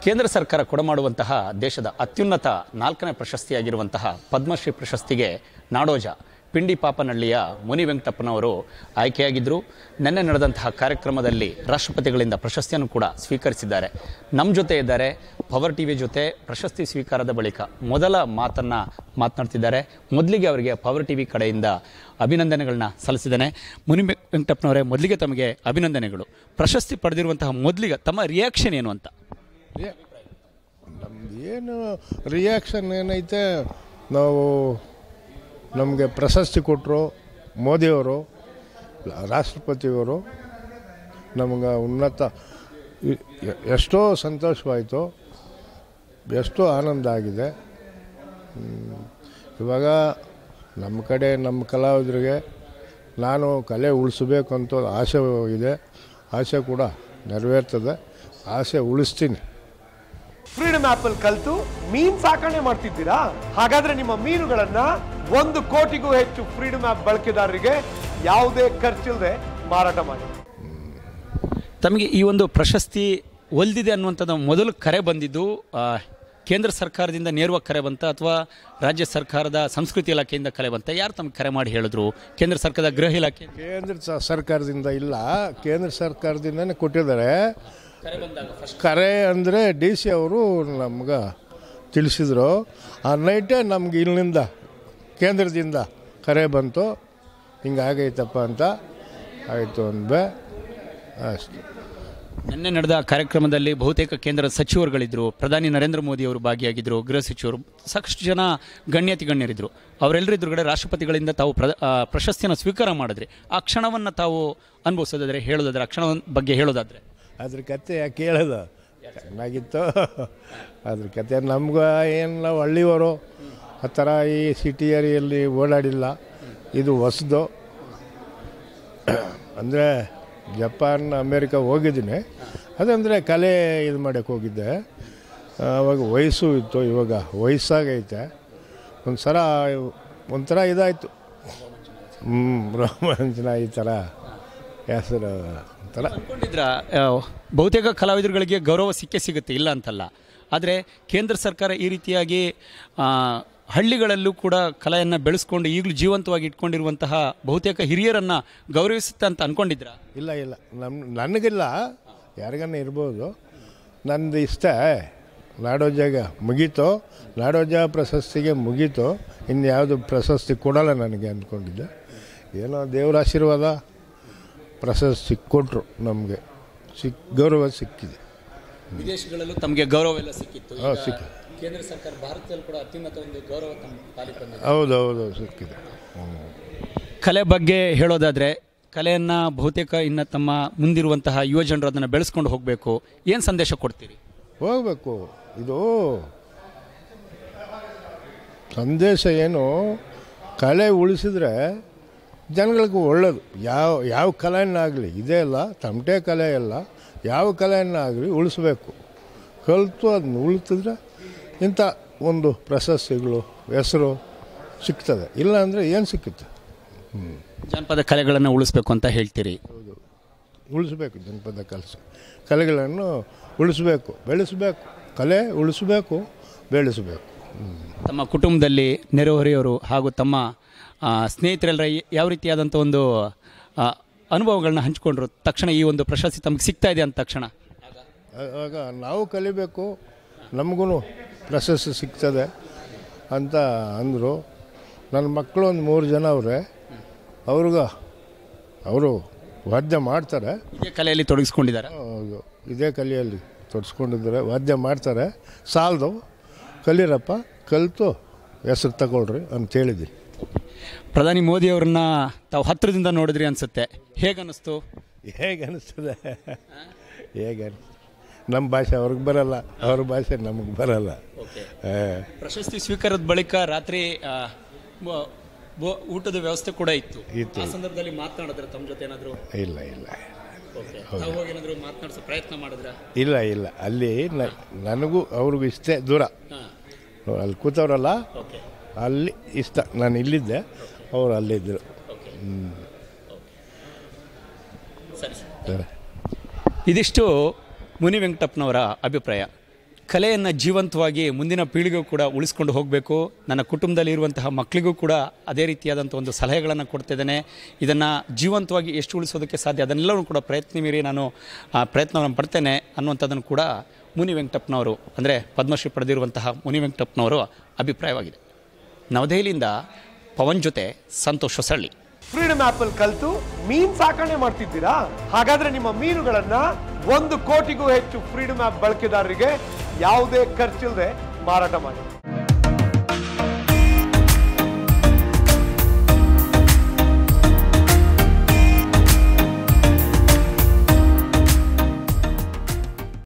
ಕೇಂದ್ರ ಸರ್ಕಾರ ಕೊಡಮಾಡುವಂತಹ ದೇಶದ ಅತ್ಯುನ್ನತ ನಾಲ್ಕನೇ ಪ್ರಶಸ್ತಿಯಾಗಿರುವಂತಹ ಪದ್ಮಶ್ರೀ ಪ್ರಶಸ್ತಿಗೆ ನಾಡೋಜ ಪಿಂಡಿ ಪಾಪನಹಳ್ಳಿಯ ಮುನಿ ವೆಂಕಟಪ್ಪನವರು ಆಯ್ಕೆಯಾಗಿದ್ದರು ನಿನ್ನೆ ನಡೆದಂತಹ ಕಾರ್ಯಕ್ರಮದಲ್ಲಿ ರಾಷ್ಟ್ರಪತಿಗಳಿಂದ ಪ್ರಶಸ್ತಿಯನ್ನು ಕೂಡ ಸ್ವೀಕರಿಸಿದ್ದಾರೆ ನಮ್ಮ ಜೊತೆ ಇದ್ದಾರೆ ಪವರ್ ಟಿವಿ ಜೊತೆ ಪ್ರಶಸ್ತಿ ಸ್ವೀಕಾರದ ಬಳಿಕ ಮೊದಲ ಮಾತನ್ನು ಮಾತನಾಡ್ತಿದ್ದಾರೆ ಮೊದಲಿಗೆ ಅವರಿಗೆ ಪವರ್ ಟಿವಿ ಕಡೆಯಿಂದ ಅಭಿನಂದನೆಗಳನ್ನ ಸಲ್ಲಿಸಿದ್ದೇನೆ ಮುನಿ ವೆಂಕಟಪ್ಪನವರೇ ಮೊದಲಿಗೆ ತಮಗೆ ಅಭಿನಂದನೆಗಳು ಪ್ರಶಸ್ತಿ ಪಡೆದಿರುವಂತಹ ಮೊದಲಿಗೆ ತಮ್ಮ ರಿಯಾಕ್ಷನ್ ಏನು ಅಂತ ಏ- ನಮ್ದು ಏನು ರಿಯಾಕ್ಷನ್ ಏನೈತೆ ನಾವು ನಮಗೆ ಪ್ರಶಸ್ತಿ ಕೊಟ್ಟರು ಮೋದಿಯವರು ರಾಷ್ಟ್ರಪತಿಯವರು ನಮಗೆ ಉನ್ನತ ಇ- ಎ- ಎಷ್ಟೋ ಸಂತೋಷವಾಯಿತು ಎಷ್ಟೋ ಆನಂದ ಆಗಿದೆ ಹ್ಮ್. ಇವಾಗ ನಮ್ಮ ಕಡೆ ನಮ್ಮ ಕಲಾವಿದರಿಗೆ ನಾನು ಕಲೆ ಉಳಿಸ್ಬೇಕು ಅಂತ ಆಸೆ ಇದೆ ಆಸೆ ಕೂಡ ನೆರವೇರ್ತದೆ ಆಸೆ ಉಳಿಸ್ತೀನಿ ಫ್ರೀಡಮ್ ಆಪ್ ಅಲ್ಲಿ ಕಲ್ತು ಮೀನ್ ಸಾಕಣೆ ಮಾಡ್ತಿದ್ದೀರಾ ಹಾಗಾದ್ರೆ ನಿಮ್ಮ ಮೀನುಗಳನ್ನ ಒಂದು ಕೋಟಿಗೂ ಹೆಚ್ಚು ಫ್ರೀಡಮ್ ಆಪ್ ಬಳಕೆದಾರರಿಗೆ ಯಾವುದೇ ಖರ್ಚಿಲ್ಲದೆ ಮಾರಾಟ ಮಾಡಿ ತಮಗೆ ಈ ಒಂದು ಪ್ರಶಸ್ತಿ ಒಲ್ದಿದೆ ಅನ್ನುವಂಥದ್ದು ಮೊದಲು ಕರೆ ಬಂದಿದ್ದು ಆ, ಕೇಂದ್ರ ಸರ್ಕಾರದಿಂದ ನೇರವಾಗಿ ಕರೆ ಬಂತ ಅಥವಾ ರಾಜ್ಯ ಸರ್ಕಾರದ ಸಂಸ್ಕೃತಿ ಇಲಾಖೆಯಿಂದ ಕರೆ ಬಂತ ಯಾರು ತಮಗೆ ಕರೆ ಮಾಡಿ ಹೇಳಿದ್ರು ಕೇಂದ್ರ ಸರ್ಕಾರದ ಗೃಹ ಇಲಾಖೆ ಕೇಂದ್ರ ಸ- ಸರ್ಕಾರದಿಂದ ಇಲ್ಲ ಕೇಂದ್ರ ಸರ್ಕಾರದಿಂದನೇ ಕೊಟ್ಟಿದ್ದಾರೆ ಕರೆ ಅಂದರೆ ಡಿ ಸಿ ಅವರು ನಮ್ಗೆ ತಿಳಿಸಿದ್ರು ಆ ನೈಟೇ ನಮ್ಗೆ ಇಲ್ಲಿಂದ ಕೇಂದ್ರದಿಂದ ಕರೆ ಬಂತು ಹಿಂಗಾಗೈತಪ್ಪ ಅಂತ ಆಯಿತು ಅಂದ್ಬೆ ಅಷ್ಟೆ ನಿನ್ನೆ ನಡೆದ ಕಾರ್ಯಕ್ರಮದಲ್ಲಿ ಬಹುತೇಕ ಕೇಂದ್ರ ಸಚಿವರುಗಳಿದ್ದರು ಪ್ರಧಾನಿ ನರೇಂದ್ರ ಮೋದಿ ಅವರು ಭಾಗಿಯಾಗಿದ್ದರು ಗೃಹ ಸಚಿವರು ಸಾಕಷ್ಟು ಜನ ಗಣ್ಯಾತಿ ಗಣ್ಯರಿದ್ದರು ಅವರೆಲ್ಲರ ಎದುರುಗಡೆ ರಾಷ್ಟ್ರಪತಿಗಳಿಂದ ತಾವು ಪ್ರ ಆ, ಪ್ರಶಸ್ತಿಯನ್ನು ಸ್ವೀಕಾರ ಮಾಡಿದ್ರಿ ಆ ಕ್ಷಣವನ್ನು ತಾವು ಅನುಭವಿಸೋದಾದ್ರೆ ಹೇಳೋದಾದ್ರೆ ಆ ಕ್ಷಣ ಬಗ್ಗೆ ಹೇಳೋದಾದ್ರೆ ಅದ್ರ ಕತೆ ಯಾಕೆ ಹೇಳೋದು ಚೆನ್ನಾಗಿತ್ತು ಅದ್ರ ಕತೆ ನಮ್ಗೆ ಏನು ನಾವು ಹಳ್ಳಿಯವರು ಆ ಥರ ಈ ಸಿಟಿ ಏರಿಯಲ್ಲಿ ಓಡಾಡಿಲ್ಲ ಇದು ಹೊಸದು ಅಂದರೆ ಜಪಾನ್ ಅಮೇರಿಕ ಹೋಗಿದ್ದೀನಿ ಅದಂದರೆ ಕಲೆ ಇದು ಮಾಡೋಕ್ಕೆ ಹೋಗಿದ್ದೆ ಆವಾಗ ವಯಸ್ಸು ಇತ್ತು ಇವಾಗ ವಯಸ್ಸಾಗೈತೆ ಒಂದು ಸಲ ಒಂಥರ ಇದಾಯಿತು ಹ್ಞೂ ರೋಮಾಂಚನ ಈ ಥರ ಹೆಸರು ಒಂಥರ ಅನ್ಕೊಂಡಿದ್ರ ಆ, ಬಹುತೇಕ ಕಲಾವಿದರುಗಳಿಗೆ ಗೌರವ ಸಿಕ್ಕೇ ಸಿಗುತ್ತೆ ಇಲ್ಲ ಅಂತಲ್ಲ ಆದರೆ ಕೇಂದ್ರ ಸರ್ಕಾರ ಈ ರೀತಿಯಾಗಿ ಆ, ಹಳ್ಳಿಗಳಲ್ಲೂ ಕೂಡ ಕಲೆಯನ್ನು ಬೆಳೆಸ್ಕೊಂಡು ಈಗಲೂ ಜೀವಂತವಾಗಿ ಇಟ್ಕೊಂಡಿರುವಂತಹ ಬಹುತೇಕ ಹಿರಿಯರನ್ನು ಗೌರವಿಸುತ್ತೆ ಅಂತ ಅನ್ಕೊಂಡಿದ್ರ ಇಲ್ಲ ಇಲ್ಲ ನಮ್ಮ ನನಗಿಲ್ಲ ಯಾರಿಗನ್ನ ಇರ್ಬೋದು ನಂದು ಇಷ್ಟ ನಾಡೋಜಾಗ ಮುಗೀತು ನಾಡೋಜ ಪ್ರಶಸ್ತಿಗೆ ಮುಗೀತು ಇನ್ಯಾವುದು ಪ್ರಶಸ್ತಿ ಕೊಡಲ್ಲ ನನಗೆ ಅಂದ್ಕೊಂಡಿದ್ದೆ ಏನೋ ದೇವರ ಆಶೀರ್ವಾದ ಪ್ರಶಸ್ತಿ ಕೊಟ್ಟರು ನಮಗೆ ಸಿಕ್ ಗೌರವ ಸಿಕ್ಕಿದೆ ವಿದೇಶಗಳಲ್ಲೂ ತಮಗೆ ಗೌರವ ಎಲ್ಲ ಸಿಕ್ಕಿತ್ತು ಹಾಂ ಸಿಕ್ಕಿ ಕೇಂದ್ರ ಸರ್ಕಾರ ಭಾರತದಲ್ಲಿ ಕೂಡ ಅತ್ಯುನ್ನತ ಒಂದು ಗೌರವ ತಮ್ಮ ಪಾಲಿಗೆ ಬಂದಿದೆ ಹೌದು ಹೌದು ಸಿಕ್ಕಿದೆ ಹ್ಞೂ ಕಲೆ ಬಗ್ಗೆ ಹೇಳೋದಾದರೆ ಕಲೆಯನ್ನು ಬಹುತೇಕ ಇನ್ನು ತಮ್ಮ ಮುಂದಿರುವಂತಹ ಯುವ ಜನರು ಅದನ್ನು ಬೆಳೆಸ್ಕೊಂಡು ಹೋಗಬೇಕು ಏನು ಸಂದೇಶ ಕೊಡ್ತೀರಿ ಹೋಗಬೇಕು ಇದು ಸಂದೇಶ ಏನು ಕಲೆ ಉಳಿಸಿದ್ರೆ ಜನಗಳಿಗೆ ಒಳ್ಳೆಯದು ಯಾವ ಯಾವ ಕಲೆಯನ್ನಾಗಲಿ ಇದೇ ಅಲ್ಲ ತಮಟೆ ಕಲೆ ಅಲ್ಲ ಯಾವ ಕಲೆಯನ್ನಾಗಲಿ ಉಳಿಸ್ಬೇಕು ಕಲಿತು ಅದನ್ನ ಉಳಿಸಿದ್ರೆ ಇಂಥ ಒಂದು ಪ್ರಶಸ್ತಿಗಳು ಹೆಸರು ಸಿಗ್ತದೆ ಇಲ್ಲ ಅಂದರೆ ಏನು ಸಿಕ್ಕುತ್ತೆ ಜಾನಪದ ಕಲೆಗಳನ್ನು ಉಳಿಸ್ಬೇಕು ಅಂತ ಹೇಳ್ತೀರಿ ಉಳಿಸ್ಬೇಕು ಜನಪದ ಕೆಲಸ ಕಲೆಗಳನ್ನು ಉಳಿಸ್ಬೇಕು ಬೆಳೆಸಬೇಕು ಕಲೆ ಉಳಿಸ್ಬೇಕು ಬೆಳೆಸಬೇಕು ಹ್ಞೂ ತಮ್ಮ ಕುಟುಂಬದಲ್ಲಿ ನೆರೆಹೊರೆಯವರು ಹಾಗೂ ತಮ್ಮ ಆ, ಸ್ನೇಹಿತರೆಲ್ಲರ ಯ- ಯಾವ ರೀತಿಯಾದಂಥ ಒಂದು ಆ, ಅನುಭವಗಳನ್ನ ಹಂಚಿಕೊಂಡ್ರು ತಕ್ಷಣ ಈ ಒಂದು ಪ್ರಶಸ್ತಿ ತಮಗೆ ಸಿಗ್ತಾ ಇದೆ ಅಂದ ತಕ್ಷಣ ಆಗ ನಾವು ಕಲಿಬೇಕು ನಮಗೂ ಪ್ರಶಸ್ತಿ ಸಿಗ್ತದೆ ಅಂತ ಅಂದರು ನನ್ನ ಮಕ್ಕಳು ಒಂದು ಮೂರು ಜನ ಅವರೇ ಅವ್ರಿಗ ಅವರು ವಾದ್ಯ ಮಾಡ್ತಾರೆ ಇದೇ ಕಲೆಯಲ್ಲಿ ತೊಡಗಿಸ್ಕೊಂಡಿದ್ದಾರೆ ಹೌದು ಇದೇ ಕಲೆಯಲ್ಲಿ ತೊಡಸ್ಕೊಂಡಿದ್ದಾರೆ ವಾದ್ಯ ಮಾಡ್ತಾರೆ ಸಾಲದು ಕಲೀರಪ್ಪ ಕಲಿತು ಹೆಸ್ರು ತಗೊಳ್ರಿ ಅಂತ ಹೇಳಿದ್ದೀನಿ ಪ್ರಧಾನಿ ಮೋದಿ ಅವರನ್ನ ತಾವು ಹತ್ತಿರದಿಂದ ನೋಡಿದ್ರಿ ಅನ್ಸುತ್ತೆ ಹೇಗನ್ನಿಸ್ತು ಹೇಗೆ ಅನಿಸ್ತದೆ ಹೇಗೆ ಅನಿಸ್ತದೆ ನಮ್ಮ ಭಾಷೆ ಅವ್ರಿಗೆ ಬರಲ್ಲ ಅವ್ರ ಭಾಷೆ ನಮಗೆ ಬರಲ್ಲ ಏ, ಪ್ರಶಸ್ತಿ ಸ್ವೀಕಾರದ ಬಳಿಕ ರಾತ್ರಿ ಆ, ಬ- ಬ- ಊಟದ ವ್ಯವಸ್ಥೆ ಕೂಡ ಇತ್ತು ಇತ್ತು. ಆ ಸಂದರ್ಭದಲ್ಲಿ ಮಾತನಾಡಿದ್ರೆ ತಮ್ಮ ಜೊತೆ ಏನಾದ್ರು ಇಲ್ಲ ಇಲ್ಲ ತಾವು ಹೋಗಿ ಏನಾದ್ರು ಮಾತನಾಡಿಸೋ ಪ್ರಯತ್ನ ಮಾಡಿದ್ರ ಇಲ್ಲ ಇಲ್ಲ ಅಲ್ಲಿ ನ- ನನಗೂ ಅವ್ರಿಗೂ ಇಷ್ಟೇ ದೂರ ಅಲ್ಲಿ ಕೂತವ್ರಲ್ಲ ಓಕೆ ಅಲ್ಲಿ ಇಷ್ಟ ನಾನು ಇಲ್ಲಿದ್ದೆ ಅವರು ಅಲ್ಲಿದ್ದರು ಸರಿ ಸರಿ ಇದಿಷ್ಟು ಮುನಿ ವೆಂಕಟಪ್ಪನವರ ಅಭಿಪ್ರಾಯ ಕಲೆಯನ್ನು ಜೀವಂತವಾಗಿ ಮುಂದಿನ ಪೀಳಿಗೆಗೂ ಕೂಡ ಉಳಿಸ್ಕೊಂಡು ಹೋಗಬೇಕು ನನ್ನ ಕುಟುಂಬದಲ್ಲಿ ಇರುವಂತಹ ಮಕ್ಕಳಿಗೂ ಕೂಡ ಅದೇ ರೀತಿಯಾದಂಥ ಒಂದು ಸಲಹೆಗಳನ್ನು ಕೊಡ್ತಿದ್ದೇನೆ ಇದನ್ನು ಜೀವಂತವಾಗಿ ಎಷ್ಟು ಉಳಿಸೋದಕ್ಕೆ ಸಾಧ್ಯ ಅದನ್ನೆಲ್ಲವೂ ಕೂಡ ಪ್ರಯತ್ನ ಮೀರಿ ನಾನು ಆ ಪ್ರಯತ್ನವನ್ನು ಪಡ್ತೇನೆ ಅನ್ನುವಂಥದ್ದನ್ನು ಕೂಡ ಮುನಿ ವೆಂಕಟಪ್ಪನವರು ಅಂದರೆ ಪದ್ಮಶ್ರೀ ಪಡೆದಿರುವಂತಹ ಮುನಿ ವೆಂಕಟಪ್ಪನವರು ಅಭಿಪ್ರಾಯವಾಗಿದೆ ನವದೆಹಲಿಯಿಂದ ಪವನ್ ಜೊತೆ ಸಂತೋಷ್ ಹೊಸಳ್ಳಿ ಫ್ರೀಡಮ್ ಆಪ್ ಅಲ್ಲಿ ಕಲ್ತು ಮೀನ್ ಸಾಕಣೆ ಮಾಡ್ತಿದ್ದೀರಾ ಹಾಗಾದ್ರೆ ನಿಮ್ಮ ಮೀನುಗಳನ್ನ ಒಂದು ಕೋಟಿಗೂ ಹೆಚ್ಚು ಫ್ರೀಡಮ್ ಆಪ್ ಬಳಕೆದಾರರಿಗೆ ಯಾವುದೇ ಖರ್ಚಿಲ್ಲದೆ ಮಾರಾಟ ಮಾಡಿ